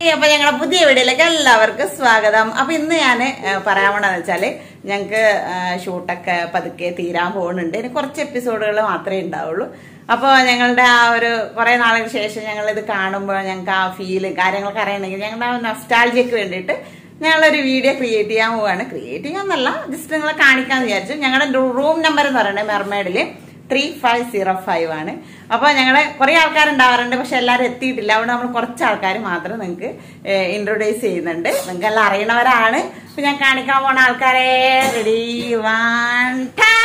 അപ്പൊ ഞങ്ങളുടെ പുതിയ വീഡിയോയിലേക്ക് എല്ലാവർക്കും സ്വാഗതം അപ്പൊ ഇന്ന് ഞാൻ പറയാൻ പോണെന്ന് വെച്ചാല് ഞങ്ങക്ക് ആ, ഷൂട്ടൊക്കെ പതുക്കെ തീരാൻ പോകുന്നുണ്ട് ഇനി കുറച്ച് എപ്പിസോഡുകൾ മാത്രമേ ഉണ്ടാവുള്ളൂ അപ്പോൾ ഞങ്ങളുടെ ആ ഒരു കുറെ നാളുകൾക്ക് ശേഷം ഞങ്ങൾ ഇത് കാണുമ്പോൾ ഞങ്ങൾക്ക് ആ ഫീല് കാര്യങ്ങളൊക്കെ അറിയണമെങ്കിൽ ഞങ്ങളുടെ ആ നൊസ്റ്റാൾജിക്ക് വേണ്ടിയിട്ട് ഞങ്ങളൊരു വീഡിയോ ക്രിയേറ്റ് ചെയ്യാൻ പോവാണ് ക്രിയേറ്റ് ചെയ്യാന്നല്ല ജസ്റ്റ് നിങ്ങളെ കാണിക്കാന്ന് വിചാരിച്ചു ഞങ്ങളുടെ റൂം നമ്പർ എന്ന് പറയുന്നത് മെർമേഡില് ത്രീ ഫൈവ് സീറോ ഫൈവ് ആണ് അപ്പോൾ ഞങ്ങള് കുറെ ആൾക്കാരുണ്ടാവാറുണ്ട് പക്ഷെ എല്ലാവരും എത്തിയിട്ടില്ല അവിടെ നമ്മൾ കുറച്ച് ആൾക്കാർ മാത്രം നിങ്ങൾക്ക് ഇൻട്രൊഡ്യൂസ് ചെയ്യുന്നുണ്ട് നിങ്ങൾക്ക് എല്ലാം അറിയണവരാണ് അപ്പൊ ഞാൻ കാണിക്കാൻ പോണ ആൾക്കാരെ റെഡി വൺ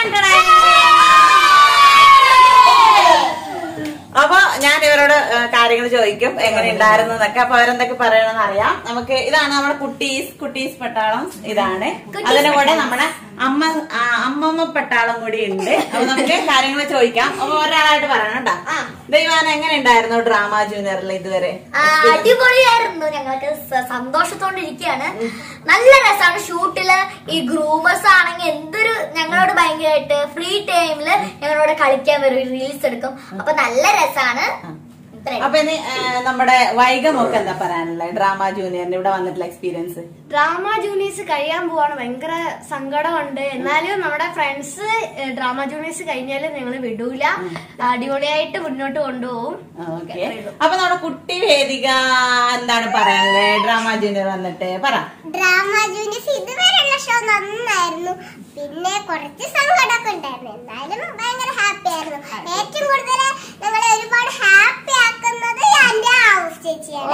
അപ്പൊ ഞാൻ ഇവരോട് കാര്യങ്ങൾ ചോദിക്കും എങ്ങനെ ഉണ്ടായിരുന്നു എന്നൊക്കെ അപ്പൊ അവരെന്തൊക്കെ പറയണമെന്ന് അറിയാം നമുക്ക് ഇതാണ് നമ്മുടെ കുട്ടീസ് കുട്ടീസ് പട്ടാളം ഇതാണ് അതിന്റെ കൂടെ നമ്മുടെ അമ്മ ആ, അമ്മമ്മ പട്ടാളം കൂടി ഉണ്ട് അപ്പൊ നമുക്ക് കാര്യങ്ങൾ ചോദിക്കാം അപ്പൊ ഒരാളായിട്ട് പറയണം കേട്ടോ ദൈവാന എങ്ങനെ ഉണ്ടായിരുന്നു ഡ്രാമ ജൂനിയറിൽ ഇതുവരെ ആ, അടിപൊളിയായിരുന്നു ഞങ്ങൾക്ക് സ- സന്തോഷത്തോണ്ടിരിക്കുകയാണ് നല്ല രസമാണ് ഷൂട്ടില് ഈ ഗ്രൂമേഴ്സ് ആണെങ്കിൽ എന്തൊരു ഞങ്ങളോട് ഭയങ്കരമായിട്ട് ഫ്രീ ടൈമില് ഞങ്ങളോട് കളിക്കാൻ വരും റീൽസ് എടുക്കും അപ്പൊ നല്ല രസമാണ് ഇത്രയും. അപ്പൊ ഇനി ആ, നമ്മുടെ വൈകമൊക്കെ എന്താ പറയാനുള്ളത് ഡ്രാമ ജൂനിയറിന്റെ ഇവിടെ വന്നിട്ടുള്ള എക്സ്പീരിയൻസ് ഡ്രാമ ജൂനിയേഴ്സ് കഴിയാൻ പോവാണ് ഭയങ്കര സങ്കടമുണ്ട് എന്നാലും നമ്മുടെ ഫ്രണ്ട്സ് ഡ്രാമ ജൂനിയേഴ്സ് കഴിഞ്ഞാൽ ഞങ്ങൾ വിടൂല അടിപൊളിയായിട്ട് മുന്നോട്ട് കൊണ്ടുപോകും ഓക്കെ അപ്പൊ നമ്മുടെ കുട്ടി വേദിക എന്താണ് പറയാനുള്ളത് ഡ്രാമ ജൂനിയർ വന്നിട്ട് പറ ഡ്രാമ ജൂനിയർസ് ഇതുവരെയുള്ള ഷോ നന്നായിരുന്നു പിന്നെ കുറച്ച് സങ്കടമൊക്കെ ഉണ്ടായിരുന്നു എന്നാലും ഭയങ്കര ഹാപ്പി ആയിരുന്നു ഏറ്റവും കൂടുതൽ ഞങ്ങളെ ഒരുപാട് ഹാപ്പി ആക്കുന്നത് എന്റെ ഹൗസ് ചേച്ചിയാണ്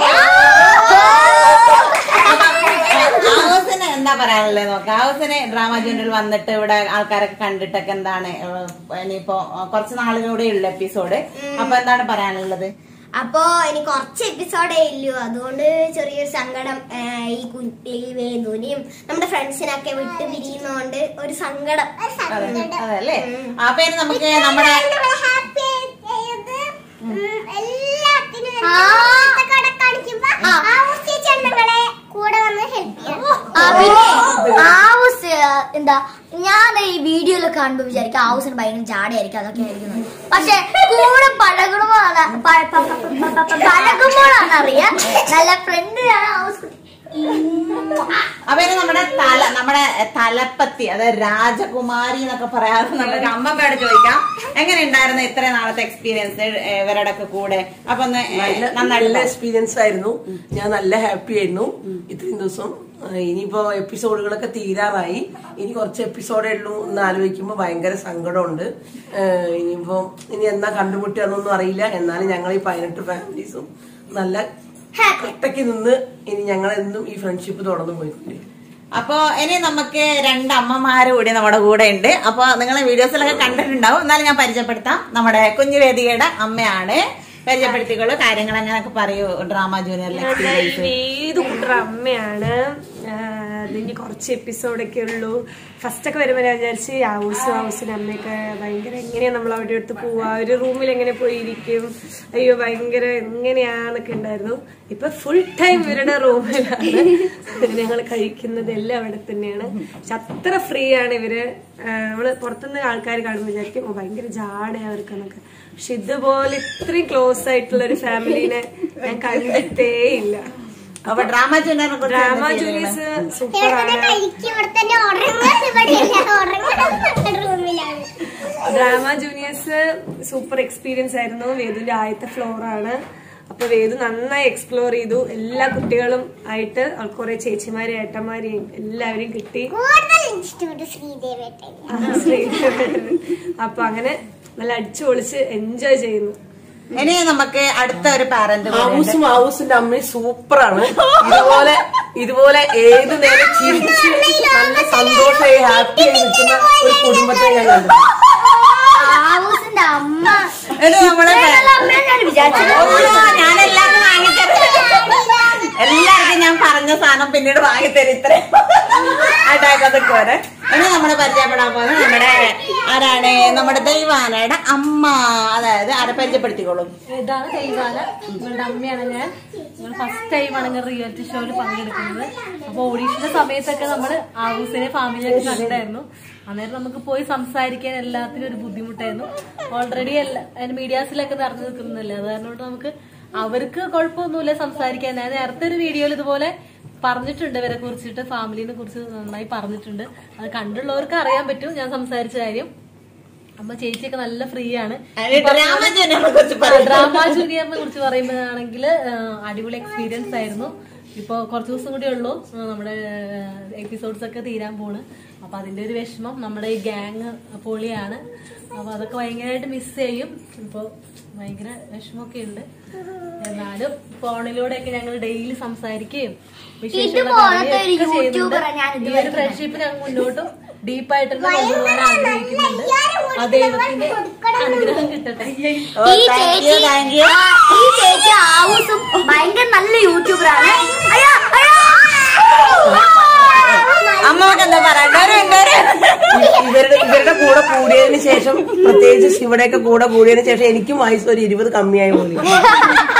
ഹൗസിന് എന്താ പറയാനുള്ളത് നോക്കാം ഹൗസിന് ഡ്രാമ ജൂനിയർ വന്നിട്ട് ഇവിടെ ആൾക്കാരൊക്കെ കണ്ടിട്ടൊക്കെ എന്താണ് ഏഹ്, ഇനിയിപ്പോ കുറച്ച് നാളിലൂടെ ഉള്ള എപ്പിസോഡ് അപ്പൊ എന്താണ് പറയാനുള്ളത് അപ്പോ ഇനി കുറച്ച് എപ്പിസോഡേ ഇല്ലൂ അതുകൊണ്ട് ചെറിയൊരു സങ്കടം ആ, ഈ കുട്ടി വേദുവിനെയും നമ്മുടെ ഫ്രണ്ട്സിനൊക്കെ വിട്ട് പിരിയുന്നോണ്ട് ഒരു സങ്കടം അതെ അതല്ലേ അപ്പൊ ഇനി നമുക്ക് നമ്മുടെ ഹാപ്പി ആയത് എല്ലാത്തിനും ആ. കട കാണിക്കുമ്പോ ഹൗസ് ചേച്ചിയാണ് ഞങ്ങളെ കൂടെ വന്ന് ഹെൽപ്പ് ചെയ്യാം ആ, പിന്നെ ആവുസ് എന്താ ഞാൻ ഈ വീഡിയോയിൽ കാണുമ്പോ വിചാരിക്കും ആവുസിന് ഭയങ്കര ജാടയായിരിക്കും അതൊക്കെ ആയിരിക്കുന്നത് പക്ഷെ കൂടെ പഴകുമ്പോഴാണ് പ- പ- പ- പ- പ- പ- പഴകുമ്പോഴാണ് അറിയാം നല്ല ഫ്രണ്ടിലാണ് ആവുസ് കുട്ടി. അപ്പൊ ഇനി നമ്മുടെ തല നമ്മുടെ തലപ്പത്തി അതായത് രാജകുമാരി എന്നൊക്കെ പറയാതെ നമുക്ക് അമ്മമ്മയോട് ചോദിക്കാം എങ്ങനെ ഉണ്ടായിരുന്നു ഇത്രയും നാളത്തെ എക്സ്പീരിയൻസ് ഇവരുടെ ഒക്കെ കൂടെ അപ്പൊ ഒന്ന് നല്ല നല്ല നന്നായിട്ട് എക്സ്പീരിയൻസ് ആയിരുന്നു ഞാൻ നല്ല ഹാപ്പി ആയിരുന്നു ഇത്രയും ദിവസം ആ, ഇനിയിപ്പോ എപ്പിസോഡുകളൊക്കെ തീരാറായി ഇനി കുറച്ച് എപ്പിസോഡേ ഉള്ളൂ എന്ന് ആലോചിക്കുമ്പോൾ ഭയങ്കര സങ്കടമുണ്ട് ആ, ഇനിയിപ്പോ ഇനി എന്നാ കണ്ടുമുട്ടുകയെന്നൊന്നും അറിയില്ല എന്നാലും ഞങ്ങൾ ഈ പതിനെട്ട് ഫാമിലീസും നല്ല കട്ടയ്ക്ക് നിന്ന് ഇനി ഞങ്ങൾ എന്നും ഈ ഫ്രണ്ട്ഷിപ്പ് തുടർന്നു പോയിക്കൊണ്ടിരിക്കും അപ്പൊ ഇനി നമുക്ക് രണ്ട് അമ്മമാര് കൂടി നമ്മുടെ കൂടെ ഉണ്ട് അപ്പൊ നിങ്ങൾ വീഡിയോസിലൊക്കെ കണ്ടിട്ടുണ്ടാവും എന്നാലും ഞാൻ പരിചയപ്പെടുത്താം നമ്മുടെ കുഞ്ഞുവേദികയുടെ അമ്മയാണ് പരിചയപ്പെടുത്തിക്കോളൂ കാര്യങ്ങൾ അങ്ങനെയൊക്കെ പറയൂ ഡ്രാമ ജൂനിയറിലെ എക്സ്പീരിയൻസ് ഏത് കൂട്ടറ അമ്മയാണ് ഇതിന് കുറച്ച് എപ്പിസോഡൊക്കെ ഉള്ളൂ ഫസ്റ്റ് ഒക്കെ വരുമ്പോൾ ഞാൻ വിചാരിച്ച് ഹൗസ് ഹൗസിന് അമ്മയൊക്കെ ഭയങ്കര എങ്ങനെയാ നമ്മൾ അവിടെ അടുത്ത് പോവാ ഒരു റൂമിൽ എങ്ങനെ പോയി ഇരിക്കും അയ്യോ ഭയങ്കര എങ്ങനെയാന്നൊക്കെ ഉണ്ടായിരുന്നു ഇപ്പൊ ഫുൾ ടൈം ഇവരുടെ റൂമിലാണ് ഞങ്ങൾ കഴിക്കുന്നത് എല്ലാം അവിടെ തന്നെയാണ് പക്ഷെ അത്ര ഫ്രീ ആണ് ഇവര് ആ, നമ്മള് പുറത്തുനിന്ന് ആൾക്കാർ കാണുമ്പോൾ വിചാരിക്കും "ഓ, ഭയങ്കര ജാടയാ അവർക്കെന്നൊക്കെ പക്ഷെ ഇതുപോലെ ഇത്രയും ക്ലോസ് ആയിട്ടുള്ള ഒരു ഫാമിലിനെ ഞാൻ കണ്ടിട്ടേ ഇല്ല അപ്പൊ ഡ്രാമ ജൂനിയറിനെ കുറിച്ച് ഡ്രാമ എന്താ ജൂനിയേഴ്സ് ഇവിടെ സൂപ്പറാണ് തന്നെ കഴിക്കും ഇവിടെ തന്നെ ഉറങ്ങാൻ ഇവിടെ ഉറങ്ങാൻ റൂമിലാണ് ഡ്രാമ ജൂനിയേഴ്സ് സൂപ്പർ എക്സ്പീരിയൻസ് ആയിരുന്നു വേദുവിന്റെ ആദ്യത്തെ ഫ്ലോർ ആണ് അപ്പൊ വേദു നന്നായി എക്സ്പ്ലോർ ചെയ്തു എല്ലാ കുട്ടികളും ആയിട്ട് അവൾക്ക് കുറെ ചേച്ചിമാരെയും ഏട്ടന്മാരെയും എല്ലാവരെയും കിട്ടി കൂടുതൽ ഇഷ്ടപ്പെട്ടു ശ്രീദേവേട്ടൻ ആ, ശ്രീധരൻ. അപ്പൊ അങ്ങനെ നല്ല അടിച്ചു പൊളിച്ച് എൻജോയ് ചെയ്യുന്നു ഇനി നമുക്ക് അടുത്ത ഒരു പാരന്റ് ഹൗസും ഹൗസിന്റെ അമ്മയും സൂപ്പറാണ് ഇതുപോലെ ഇതുപോലെ ഏത് നേരം ചിരിച്ച് നല്ല സന്തോഷമായി ഹാപ്പി ആയി നിൽക്കുന്ന ഒരു കുടുംബത്തെ ഞാൻ കണ്ടു ആവൂസിന്റെ അമ്മ ഇത് നമ്മുടെ ഇത്രയും നല്ല അമ്മയെ ഞാൻ വിചാരിച്ചത് ഞാൻ എല്ലാവർക്കും വാങ്ങിത്തരും എല്ലാവർക്കും ഞാൻ പറഞ്ഞ സാധനം പിന്നീട് വാങ്ങിത്തരും ഇത്രയും അതൊക്കെ വരെ ഇനി നമ്മൾ പരിചയപ്പെടാൻ പോകുന്നത് നമ്മുടെ ആരാണ് നമ്മുടെ ദൈവാനയുടെ അമ്മ അതായത് ആരെ പരിചയപ്പെടുത്തിക്കോളും ഇതാണ് കൈവാല നിങ്ങളുടെ അമ്മയാണ് ഞാൻ നിങ്ങൾ ഫസ്റ്റ് ടൈമാണ് ഇങ്ങനെ റിയാലിറ്റി ഷോയിൽ പങ്കെടുക്കുന്നത് അപ്പൊ ഓഡീഷന്റെ സമയത്തൊക്കെ നമ്മൾ ആവൂസിനെ ഫാമിലിയൊക്കെ കണ്ടായിരുന്നു അന്നേരം നമുക്ക് പോയി സംസാരിക്കാൻ എല്ലാത്തിനും ഒരു ബുദ്ധിമുട്ടായിരുന്നു ഓൾറെഡി എല്ലാ മീഡിയാസിലൊക്കെ നിറഞ്ഞു നിൽക്കുന്നില്ല അത് കാരണം കൊണ്ട് നമുക്ക് അവർക്ക് കുഴപ്പമൊന്നുമില്ല സംസാരിക്കാൻ ഞാൻ നേരത്തെ ഒരു വീഡിയോയിൽ ഇതുപോലെ പറഞ്ഞിട്ടുണ്ട് ഇവരെ കുറിച്ചിട്ട് ഫാമിലിനെ കുറിച്ച് നന്നായി പറഞ്ഞിട്ടുണ്ട് അത് കണ്ടുള്ളവർക്ക് അറിയാൻ പറ്റും ഞാൻ സംസാരിച്ച കാര്യം അമ്മ ചേച്ചിയൊക്കെ നല്ല ഫ്രീ ആണ് ഡ്രാമ ജൂനിയറിനെ കുറിച്ച് പറയും ഡ്രാമ ജൂനിയറിനെ കുറിച്ച് പറയുമ്പോഴാണെങ്കിൽ അടിപൊളി എക്സ്പീരിയൻസ് ആയിരുന്നു ഇപ്പൊ കുറച്ച് ദിവസം കൂടി ഉള്ളൂ ആ, നമ്മുടെ എപ്പിസോഡ്സ് ഒക്കെ തീരാൻ പോണ് അപ്പൊ അതിന്റെ ഒരു വിഷമം നമ്മുടെ ഈ ഗ്യാങ് പൊളിയാണ് അപ്പൊ അതൊക്കെ ഭയങ്കരമായിട്ട് മിസ് ചെയ്യും ഇപ്പൊ ഭയങ്കര വിഷമമൊക്കെ ഉണ്ട് എന്നാലും ഫോണിലൂടെയൊക്കെ ഞങ്ങൾ ഡെയിലി സംസാരിക്കുകയും വിശേഷങ്ങളൊക്കെ പോലത്തെ ഒരു അറിയുകയും ഒക്കെ യൂട്യൂബറാ ഞാൻ ചെയ്യുന്നുണ്ട്. ഈ ഒരു ഫ്രണ്ട്ഷിപ്പ് ഞങ്ങൾ മുന്നോട്ടും ഡീപ്പായിട്ട് കൊണ്ടുപോകാൻ ആഗ്രഹിക്കുന്നുണ്ട് ആ ദൈവത്തിന്റെ അനുഗ്രഹം കിട്ടട്ടെ ഓ ഈ താങ്ക് ചേച്ചി യു താങ്ക് യു ആ, ഈ ചേച്ചി ആവൂസും ഭയങ്കര നല്ല യൂട്യൂബറാണ് അയ്യോ അയ്യോ അമ്മക്ക് എന്താ പറയണ്ടവരും ഇവരുടെ ഇവരുടെ കൂടെ കൂടിയതിന് ശേഷം പ്രത്യേകിച്ച് ശിവയുടെയൊക്കെ കൂടെ കൂടിയതിന് ശേഷം എനിക്കും വയസ്സ് ഒരു ഇരുപത് കമ്മിയായ പോലെ